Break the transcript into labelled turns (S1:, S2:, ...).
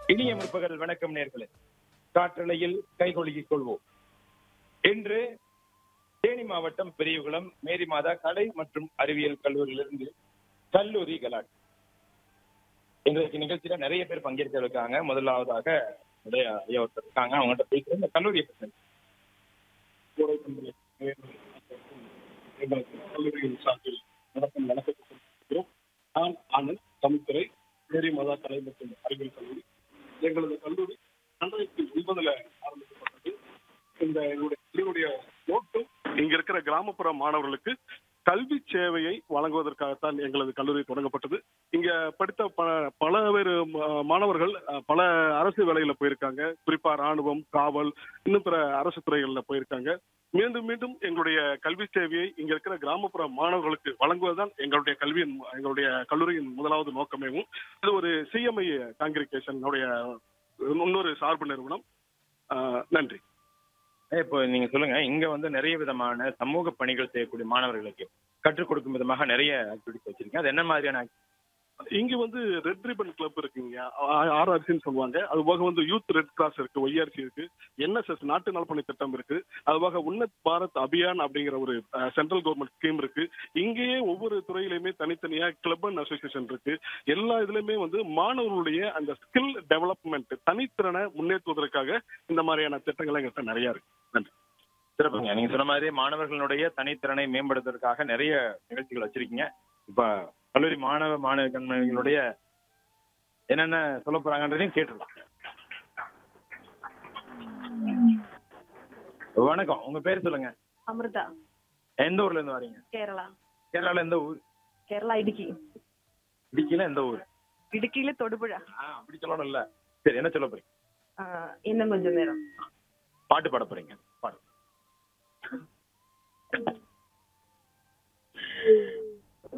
S1: இனிய முற்பகல் வணக்கம் நேர்களே காற்றலையில் கைகொழுகிக் கொள்வோம் இன்று தேனி மாவட்டம் பெரியகுளம் மேரி மாதா கலை மற்றும் அறிவியல் கல்லூரியிலிருந்து கல்லூரி கலாட் இன்றைக்கு நிகழ்ச்சியில நிறைய பேர் பங்கேற்க இருக்காங்க முதலாவதாக உடைய ஐயா ஒருத்தர் இருக்காங்க அவங்ககிட்ட பேசுறேன் இந்த கல்லூரியை பற்றி
S2: கோடை பண்பலை எங்களுக்கு கல்லூரியின் சார்பில் நடக்கும் வணக்கத்தை தெரிவிக்கிறோம் நான் ஆனந்த் தமிழ்துறை மேரி மதா கலை மற்றும் அறிவியல் கல்லூரி எங்களது கல்லூரி ரெண்டாயிரத்தி ஒன்பதுல ஆரம்பிக்கப்பட்டது இந்த எங்களுடைய கல்லூரிய நோக்கம் இங்க இருக்கிற கிராமப்புற மாணவர்களுக்கு கல்வி சேவையை வழங்குவதற்காகத்தான் எங்களது கல்லூரி தொடங்கப்பட்டது இங்க படித்த ப- பல பேர் ம- மாணவர்கள் அஹ், பல அரசு வேலையில போயிருக்காங்க குறிப்பா ராணுவம் காவல் இன்னும் பிற அரசு துறைகள்ல போயிருக்காங்க மீண்டும் மீண்டும் எங்களுடைய கல்வி சேவையை இங்க இருக்கிற கிராமப்புற மாணவர்களுக்கு வழங்குவதுதான் எங்களுடைய கல்வியின் எங்களுடைய கல்லூரியின் முதலாவது நோக்கமேவும் இது ஒரு சிஎம்ஐ காங்கிரிகேஷன் இன்னொரு சார்பு நிறுவனம் ஆஹ் நன்றி
S1: இப்போ நீங்க சொல்லுங்க இங்க வந்து நிறைய விதமான சமூக பணிகள் செய்யக்கூடிய மாணவர்களுக்கு கற்றுக் கொடுக்கும் விதமாக நிறைய ஆக்டிவிட்டிஸ் வச்சிருக்கீங்க அது என்ன மாதிரியான
S2: இங்க வந்து ரெட் ரிபன் கிளப் இருக்குங்க ஆர்ஆர்சின்னு சொல்லுவாங்க அது போக வந்து யூத் ரெட் கிராஸ் இருக்கு ஒய்ஆர்சி இருக்கு என்எஸ்எஸ் நாட்டு நலப்பணி திட்டம் இருக்கு அது போக உன்னத் பாரத் அபியான் அப்படிங்கிற ஒரு சென்ட்ரல் கவர்மெண்ட் ஸ்கீம் இருக்கு இங்கேயே ஒவ்வொரு துறையிலுமே தனித்தனியா கிளப் அண்ட் அசோசியேஷன் இருக்கு எல்லா இதுலயுமே வந்து மாணவர்களுடைய அந்த ஸ்கில் டெவலப்மெண்ட் தனித்திறனை முன்னேற்றுவதற்காக இந்த மாதிரியான திட்டங்கள் எங்கிட்ட நிறைய இருக்கு நன்றி
S1: சிறப்புங்க நீங்க சொன்ன மாதிரி மாணவர்களுடைய தனித்திறனை மேம்படுத்துவதற்காக நிறைய நிகழ்ச்சிகள் வச்சிருக்கீங்க இப்ப கல்லூரி மாணவ மாணவ கண்மணிகளுடைய என்னென்ன சொல்ல போறாங்கன்றதையும் கேட்டுடலாம் வணக்கம் உங்க பேர் சொல்லுங்க
S3: அமிர்தா
S1: எந்த ஊர்ல இருந்து வரீங்க
S3: കേരള
S1: கேரளால எந்த ஊர்
S3: കേരള ഇടുക്കി
S1: இடுக்கியில எந்த ஊர்
S3: ഇടുക്കിയിലെ തൊടുപുഴ
S1: ஆ, அப்படி சொல்லணும் இல்ல சரி என்ன சொல்ல போறீங்க
S3: ആ, ഇന്നും കൊഞ്ചം നേരം
S1: பாட்டு பாட போறீங்க பாடு